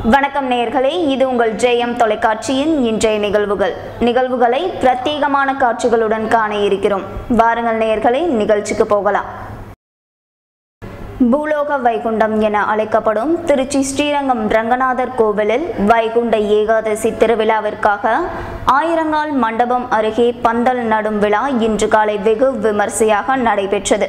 வணக்கம் நேயர்களே இது உங்கள் ஜெயம் தொலைக்காட்சியின் இன்றைய நிகழ்வுகள் நிகழ்வுகளை பிரத்யேகமான காட்சிகளுடன் காண இருக்கிறோம் வாருங்கள் நேயர்களே நிகழ்ச்சிக்கு போகலாம் பூலோக வைகுண்டம் என அழைக்கப்படும் திருச்சி ஸ்ரீரங்கம் ரங்கநாதர் கோவிலில் வைகுண்ட ஏகாதசி திருவிழாவிற்காக ஆயிரங்கால் மண்டபம் அருகே பந்தல் நடும் விழா இன்று காலை வெகு விமர்சையாக நடைபெற்றது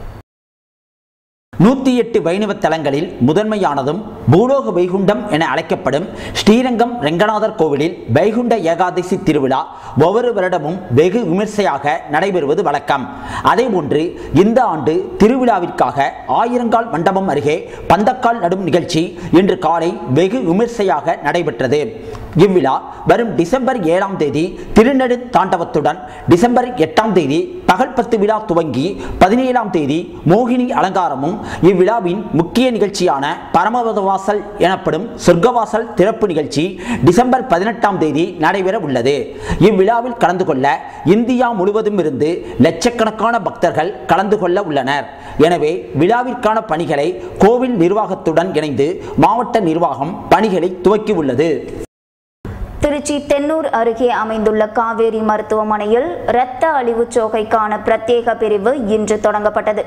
நூற்றி எட்டு வைணவ தலங்களில் முதன்மையானதும் பூலோக வைகுண்டம் என அழைக்கப்படும் ஸ்ரீரங்கம் ரெங்கநாதர் கோவிலில் வைகுண்ட ஏகாதசி திருவிழா ஒவ்வொரு வருடமும் வெகு விமர்சையாக நடைபெறுவது வழக்கம் அதேபோன்று இந்த ஆண்டு திருவிழாவிற்காக ஆயிரங்கால் மண்டபம் அருகே பந்தக்கால் நடும் நிகழ்ச்சி இன்று காலை வெகு விமர்சையாக நடைபெற்றது இவ்விழா வரும் டிசம்பர் ஏழாம் தேதி திருநெடு தாண்டவத்துடன் டிசம்பர் எட்டாம் தேதி பகல் பத்து விழா துவங்கி பதினேழாம் தேதி மோகினி அலங்காரமும் இவ்விழாவின் முக்கிய நிகழ்ச்சியான பரமபதவாசல் எனப்படும் சொர்க்கவாசல் திறப்பு நிகழ்ச்சி டிசம்பர் பதினெட்டாம் தேதி நடைபெற உள்ளது இவ்விழாவில் கலந்து கொள்ள இந்தியா முழுவதும் இருந்து லட்சக்கணக்கான பக்தர்கள் கலந்து கொள்ள உள்ளனர் எனவே விழாவிற்கான பணிகளை கோவில் நிர்வாகத்துடன் இணைந்து மாவட்ட நிர்வாகம் பணிகளை துவக்கியுள்ளது திருச்சி தென்னூர் அருகே அமைந்துள்ள காவேரி மருத்துவமனையில் இரத்த அழிவுச் சோகைக்கான பிரத்யேக பிரிவு இன்று தொடங்கப்பட்டது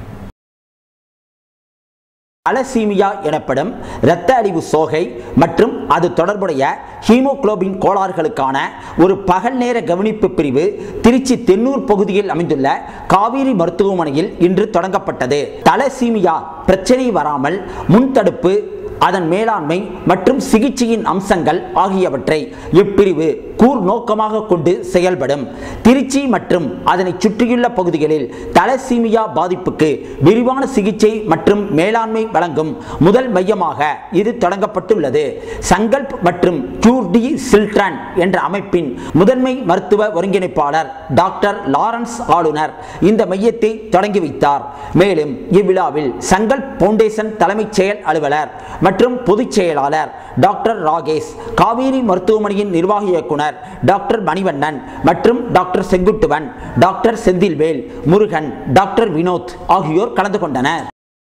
அலசீமியா எனப்படும் இரத்த அழிவு சோகை மற்றும் அது தொடர்புடைய ஹீமோகுளோபின் கோளாறுகளுக்கான ஒரு பகல் நேர கவனிப்பு பிரிவு திருச்சி தென்னூர் பகுதியில் அமைந்துள்ள காவேரி மருத்துவமனையில் இன்று தொடங்கப்பட்டது தலசீமியா பிரச்சனை வராமல் முன்தடுப்பு அதன் மேலாண்மை மற்றும் சிகிச்சையின் அம்சங்கள் ஆகியவற்றை இப்பிரிவு கூர் நோக்கமாக கொண்டு செயல்படும் திருச்சி மற்றும் அதனை சுற்றியுள்ள பகுதிகளில் தலசீமியா பாதிப்புக்கு விரிவான சிகிச்சை மற்றும் மேலாண்மை வழங்கும் முதல் மையமாக இது தொடங்கப்பட்டுள்ளது சங்கல்ப் மற்றும் கியூர் டி சில்ட்ரன் என்ற அமைப்பின் முதன்மை மருத்துவ ஒருங்கிணைப்பாளர் டாக்டர் லாரன்ஸ் ஆளுநர் இந்த மையத்தை தொடங்கி வைத்தார் மேலும் இவ்விழாவில் சங்கல்ப் பவுண்டேஷன் தலைமைச் செயல் அலுவலர் மற்றும் பொதுச் செயலாளர் டாக்டர் ராகேஷ் காவேரி மருத்துவமனையின் நிர்வாக இயக்குனர் டாக்டர் மணிவண்ணன் மற்றும் doctor Senguttuvan doctor Senthilvel Murugan doctor Vinod ஆகியோர் கலந்து கொண்டனர்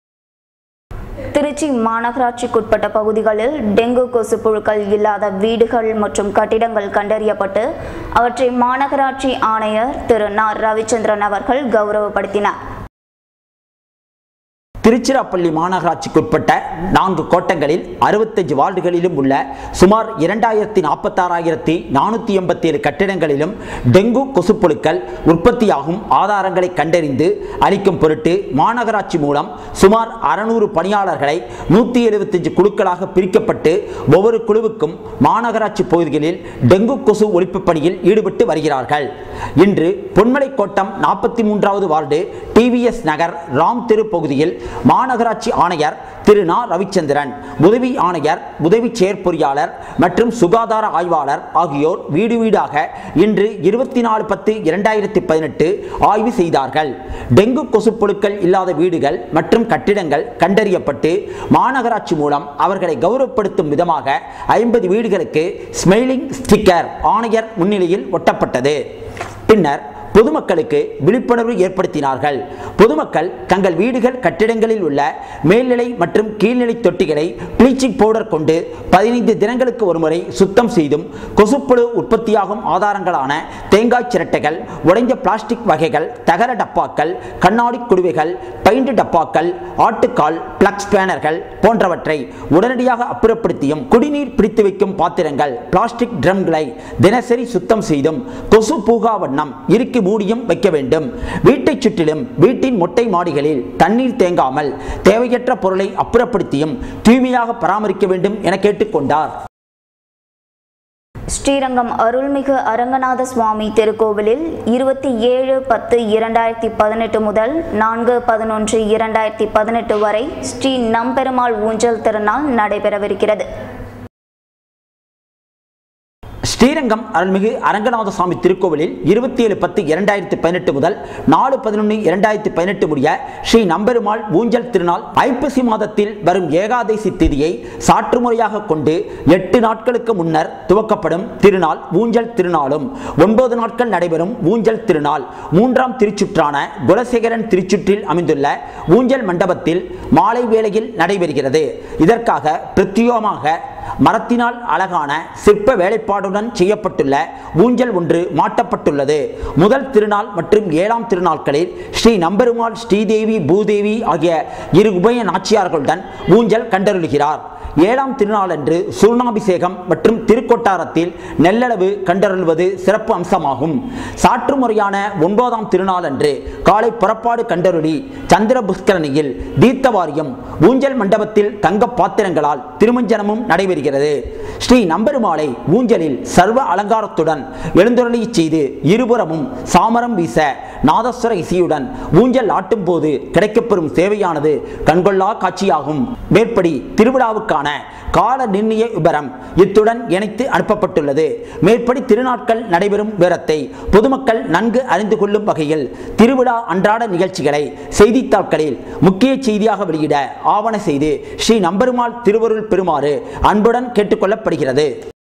திருச்சி மாநகராட்சிக்குட்பட்ட பகுதிகளில் டெங்கு கொசு புழுக்கள் இல்லாத வீடுகள் மற்றும் கட்டிடங்கள் கண்டறியப்பட்டு அவற்றை மாநகராட்சி ஆணையர் திரு நா ரவிச்சந்திரன் அவர்கள் கௌரவப்படுத்தினார் திருச்சிராப்பள்ளி மாநகராட்சிக்குட்பட்ட நான்கு கோட்டங்களில் அறுபத்தஞ்சு வார்டுகளிலும் உள்ள சுமார் இரண்டாயிரத்தி நாற்பத்தாறாயிரத்தி நானூற்றி எண்பத்தி ஏழு கட்டிடங்களிலும் டெங்கு கொசுப்புழுக்கள் உற்பத்தியாகும் ஆதாரங்களை கண்டறிந்து அளிக்கும் பொருட்டு மாநகராட்சி மூலம் சுமார் அறுநூறு பணியாளர்களை நூற்றி எழுபத்தஞ்சு குழுக்களாக பிரிக்கப்பட்டு ஒவ்வொரு குழுவுக்கும் மாநகராட்சி பகுதிகளில் டெங்கு கொசு ஒழிப்பு பணியில் ஈடுபட்டு வருகிறார்கள் இன்று பொன்மலை கோட்டம் நாற்பத்தி மூன்றாவது வார்டு டிவிஎஸ் நகர் ராம் தெரு பகுதியில் மாநகராட்சி ஆணையர் திரு நா ரவிச்சந்திரன் உதவி ஆணையர் உதவி செயற்பொறியாளர் மற்றும் சுகாதார ஆய்வாளர் ஆகியோர் வீடு வீடாக இன்று இருபத்தி நாலு பத்து இரண்டாயிரத்தி பதினெட்டு ஆய்வு செய்தார்கள் டெங்கு கொசுப்புழுக்கள் இல்லாத வீடுகள் மற்றும் கட்டிடங்கள் கண்டறியப்பட்டு மாநகராட்சி மூலம் அவர்களை கௌரவப்படுத்தும் விதமாக ஐம்பது வீடுகளுக்கு ஸ்மெயிலிங் ஸ்டிக்கர் ஆணையர் முன்னிலையில் ஒட்டப்பட்டது பின்னர் பொதுமக்களுக்கு விழிப்புணர்வு ஏற்படுத்தினார்கள் பொதுமக்கள் தங்கள் வீடுகள் கட்டிடங்களில் உள்ள மேல்நிலை மற்றும் கீழ்நிலை தொட்டிகளை ப்ளீச்சிங் பவுடர் கொண்டு பதினைந்து தினங்களுக்கு ஒருமுறை சுத்தம் செய்தும் கொசுப்புழு உற்பத்தியாகும் ஆதாரங்களான தேங்காய் சிரட்டைகள் உடைந்த பிளாஸ்டிக் வகைகள் தகர டப்பாக்கள் கண்ணாடி குடுவைகள் பெயிண்ட் டப்பாக்கள் ஆட்டுக்கால் பிளக்ஸ் பேனர்கள் போன்றவற்றை உடனடியாக அப்புறப்படுத்தியும் குடிநீர் பிடித்து வைக்கும் பாத்திரங்கள் பிளாஸ்டிக் ட்ரம்களை தினசரி சுத்தம் செய்தும் கொசு பூகா வண்ணம் இறுக்கி மூடியும் வைக்க வேண்டும் வீட்டைச் சுற்றிலும் வீட்டின் மொட்டை மாடிகளில் தண்ணீர் தேங்காமல் தேவையற்ற பொருளை அப்புறப்படுத்தியும் தூய்மையாக பராமரிக்க வேண்டும் என கேட்டுக்கொண்டார் ஸ்ரீரங்கம் அருள்மிகு அரங்கநாத சுவாமி திருக்கோவிலில் இருபத்தி ஏழு பத்து இரண்டாயிரத்தி பதினெட்டு முதல் நான்கு பதினொன்று இரண்டாயிரத்தி பதினெட்டு வரை ஸ்ரீ நம்பெருமாள் ஊஞ்சல் திருநாள் நடைபெறவிருக்கிறது ஸ்ரீரங்கம் அருள்மிகு அரங்கநாத சுவாமி திருக்கோவிலில் இருபத்தி ஏழு பத்து இரண்டாயிரத்தி பதினெட்டு முதல் நாலு பதினொன்று இரண்டாயிரத்தி பதினெட்டு முடிய ஸ்ரீ நம்பெருமாள் ஊஞ்சல் திருநாள் ஐப்பசி மாதத்தில் வரும் ஏகாதசி திதியை சாற்றுமுறையாக கொண்டு எட்டு நாட்களுக்கு முன்னர் துவக்கப்படும் திருநாள் ஊஞ்சல் திருநாளும் ஒன்பது நாட்கள் நடைபெறும் ஊஞ்சல் திருநாள் மூன்றாம் திருச்சுற்றான குலசேகரன் திருச்சுற்றில் அமைந்துள்ள ஊஞ்சல் மண்டபத்தில் மாலை வேளையில் நடைபெறுகிறது இதற்காக பிரத்யோகமாக மரத்தினால் அழகான சிற்ப வேலைப்பாடுடன் செய்யப்பட்டுள்ள ஊஞ்சல் ஒன்று மாட்டப்பட்டுள்ளது முதல் திருநாள் மற்றும் ஏழாம் திருநாட்களில் ஸ்ரீ நம்பெருமாள் ஸ்ரீதேவி பூதேவி ஆகிய இரு உபய நாச்சியார்களுடன் ஊஞ்சல் கண்டருளுகிறார் ஏழாம் திருநாளன்று சூர்ணாபிஷேகம் மற்றும் திருக்கொட்டாரத்தில் நெல்லளவு கண்டருள்வது சிறப்பு அம்சமாகும் சாற்று முறையான ஒன்பதாம் திருநாளன்று காலை புறப்பாடு கண்டருளி சந்திர புஷ்கரணியில் தீர்த்தவாரியம் ஊஞ்சல் மண்டபத்தில் தங்க பாத்திரங்களால் திருமஞ்சனமும் நடைபெறுகிறது ஸ்ரீ நம்பெருமாளை ஊஞ்சலில் சர்வ அலங்காரத்துடன் எழுந்தருளி செய்து இருபுறமும் சாமரம் வீச நாதஸ்வர இசையுடன் ஊஞ்சல் ஆட்டும் போது கிடைக்கப்பெறும் சேவையானது கண்கொள்ளா காட்சியாகும் மேற்படி திருவிழாவுக்கான கால நிர்ணய விபரம் இத்துடன் இணைத்து அனுப்பப்பட்டுள்ளது மேற்படி திருநாட்கள் நடைபெறும் விவரத்தை பொதுமக்கள் நன்கு அறிந்து கொள்ளும் வகையில் திருவிழா அன்றாட நிகழ்ச்சிகளை செய்தித்தாட்களில் முக்கிய செய்தியாக வெளியிட ஆவண செய்து ஸ்ரீ நம்பெருமாள் திருவருள் பெறுமாறு அன்புடன் கேட்டுக்கொள்ளப்படுகிறது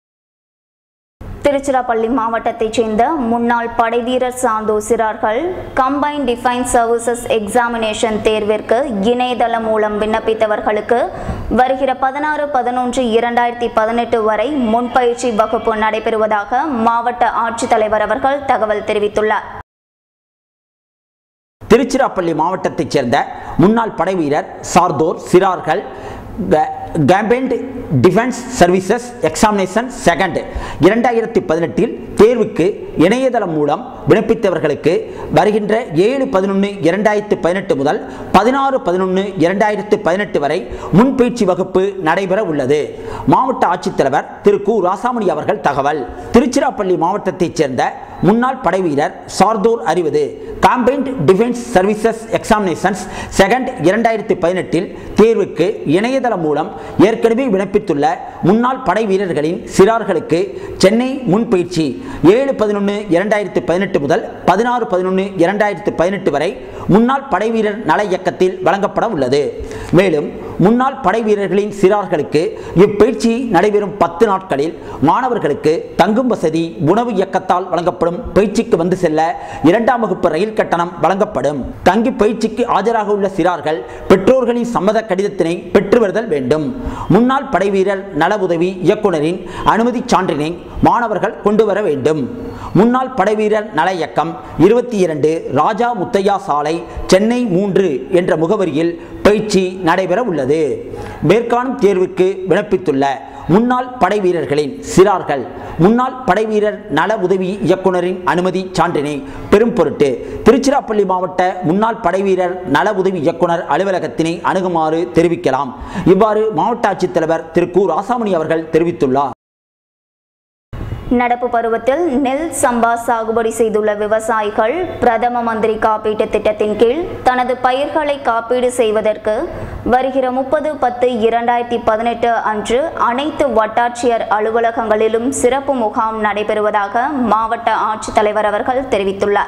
திருச்சிராப்பள்ளி மாவட்டத்தைச் சேர்ந்த முன்னாள் படைவீரர் சார்ந்தோர் சிறார்கள் கம்பைன் டிஃபைன் சர்வீசஸ் எக்ஸாமினேஷன் தேர்விற்கு இணையதளம் மூலம் விண்ணப்பித்தவர்களுக்கு வருகிற பதினாறு பதினொன்று இரண்டாயிரத்தி பதினெட்டு வரை முன்பயிற்சி வகுப்பு நடைபெறுவதாக மாவட்ட ஆட்சித்தலைவர் அவர்கள் தகவல் தெரிவித்துள்ளார் திருச்சிராப்பள்ளி மாவட்டத்தைச் சேர்ந்த முன்னாள் படைவீரர் சார்தோர் சிறார்கள் combined defence services examination second இரண்டாயிரத்தி பதினெட்டில் தேர்வுக்கு இணையதளம் மூலம் விண்ணப்பித்தவர்களுக்கு வருகின்ற ஏழு பதினொன்று இரண்டாயிரத்து பதினெட்டு முதல் பதினாறு பதினொன்று இரண்டாயிரத்து பதினெட்டு வரை முன்பயிற்சி வகுப்பு நடைபெற உள்ளது மாவட்ட ஆட்சித்தலைவர் திரு கு ராசாமணி அவர்கள் தகவல் திருச்சிராப்பள்ளி மாவட்டத்தைச் சேர்ந்த முன்னாள் படைவீரர் சார்தோர் அறிவது combined defence services examinations second இரண்டாயிரத்தி பதினெட்டில் தேர்வுக்கு இணையதளம் மூலம் ஏற்கனவே விண்ணப்பித்துள்ள முன்னாள் படை வீரர்களின் சிறார்களுக்கு சென்னை முன்பயிற்சி ஏழு பதினொன்று இரண்டாயிரத்தி பதினெட்டு முதல் பதினாறு பதினொன்று இரண்டாயிரத்தி பதினெட்டு வரை முன்னாள் படை வீரர் நல இயக்கத்தில் வழங்கப்பட உள்ளது மேலும் முன்னாள் படை வீரர்களின் சிறார்களுக்கு இப்பயிற்சி நடைபெறும் பத்து நாட்களில் மாணவர்களுக்கு தங்கும் வசதி உணவு இயக்கத்தால் வழங்கப்படும் பயிற்சிக்கு வந்து செல்ல இரண்டாம் வகுப்பு ரயில் கட்டணம் வழங்கப்படும் தங்கி பயிற்சிக்கு ஆஜராக உள்ள சிறார்கள் பெற்றோர்களின் சம்மத கடிதத்தினை பெற்று வருதல் வேண்டும் முன்னாள் படை வீரர் நல உதவி இயக்குனரின் அனுமதி சான்றினை மாணவர்கள் கொண்டு வர வேண்டும் முன்னாள் படைவீரர் நல இயக்கம் இருபத்தி இரண்டு ராஜா முத்தையா சாலை சென்னை மூன்று என்ற முகவரியில் பயிற்சி நடைபெற உள்ளது மேற்காணும் தேர்வுக்கு விண்ணப்பித்துள்ள முன்னாள் படை வீரர்களின் சிறார்கள் முன்னாள் படைவீரர் நல உதவி இயக்குனரின் அனுமதி சான்றினை பெரும் பொருட்டு திருச்சிராப்பள்ளி மாவட்ட முன்னாள் படைவீரர் நல உதவி இயக்குனர் அலுவலகத்தினை அணுகுமாறு தெரிவிக்கலாம் இவ்வாறு மாவட்ட ஆட்சித்தலைவர் திரு கு ராசாமணி அவர்கள் தெரிவித்துள்ளார் நடப்பு பருவத்தில் நெல் சம்பா சாகுபடி செய்துள்ள விவசாயிகள் பிரதம மந்திரி காப்பீட்டு திட்டத்தின் கீழ் தனது பயிர்களை காப்பீடு செய்வதற்கு வருகிற முப்பது பத்து இரண்டாயிரத்தி பதினெட்டு அன்று அனைத்து வட்டாட்சியர் அலுவலகங்களிலும் சிறப்பு முகாம் நடைபெறுவதாக மாவட்ட ஆட்சித்தலைவர் அவர்கள் தெரிவித்துள்ளார்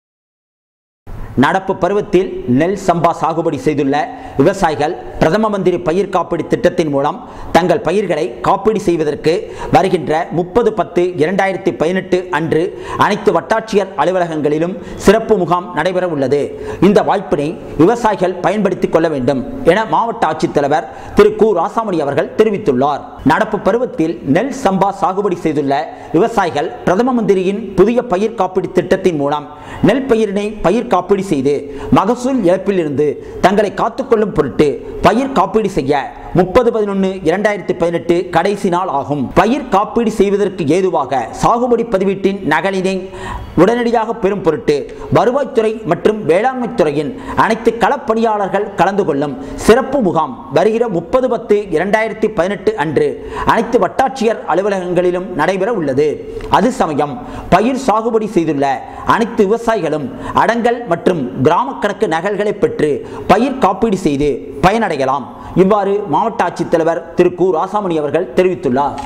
நடப்பு பருவத்தில் நெல் சம்பா சாகுபடி செய்துள்ள விவசாயிகள் பிரதம மந்திரி பயிர் காப்பீடு திட்டத்தின் மூலம் தங்கள் பயிர்களை காப்பீடு செய்வதற்கு வருகின்ற முப்பது பத்து இரண்டாயிரத்தி பதினெட்டு அன்று அனைத்து வட்டாட்சியர் அலுவலகங்களிலும் சிறப்பு முகாம் நடைபெற உள்ளது இந்த வாய்ப்பினை விவசாயிகள் பயன்படுத்திக் கொள்ள வேண்டும் என மாவட்ட ஆட்சித்தலைவர் திரு கு ராசாமணி அவர்கள் தெரிவித்துள்ளார் நடப்பு பருவத்தில் நெல் சம்பா சாகுபடி செய்துள்ள விவசாயிகள் பிரதம மந்திரியின் புதிய பயிர் காப்பீடு திட்டத்தின் மூலம் நெல் பயிரினை பயிர் காப்பீடு செய்து மகசூல் இழப்பிலிருந்து தங்களை காத்துக்கொள்ளும் பொருட்டு பயிர் காப்பீடு செய்ய முப்பது பதினொன்று இரண்டாயிரத்தி பதினெட்டு கடைசி நாள் ஆகும் பயிர் காப்பீடு செய்வதற்கு ஏதுவாக சாகுபடி பதிவீட்டின் நகலினை உடனடியாக பெறும் பொருட்டு வருவாய்த்துறை மற்றும் வேளாண்மை துறையின் அனைத்து களப்பணியாளர்கள் கலந்து கொள்ளும் சிறப்பு முகாம் வருகிற முப்பது பத்து இரண்டாயிரத்தி பதினெட்டு அன்று அனைத்து வட்டாட்சியர் அலுவலகங்களிலும் நடைபெற உள்ளது அது சமயம் பயிர் சாகுபடி செய்துள்ள அனைத்து விவசாயிகளும் அடங்கல் மற்றும் கிராம கணக்கு நகல்களை பெற்று பயிர் காப்பீடு செய்து பயனடையலாம் இவ்வாறு மாவட்ட ஆட்சித்தலைவர் திரு கு ராசாமணி அவர்கள் தெரிவித்துள்ளார்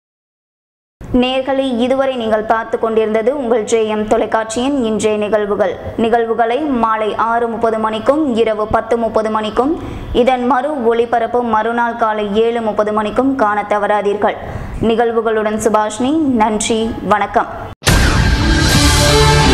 நேர்களை இதுவரை நீங்கள் பார்த்து கொண்டிருந்தது உங்கள் ஜேஎம் தொலைக்காட்சியின் இன்றைய நிகழ்வுகள் நிகழ்வுகளை மாலை ஆறு முப்பது மணிக்கும் இரவு பத்து முப்பது மணிக்கும் இதன் மறு ஒளிபரப்பு மறுநாள் காலை ஏழு முப்பது மணிக்கும் காண தவறாதீர்கள் நிகழ்வுகளுடன் சுபாஷினி நன்றி வணக்கம்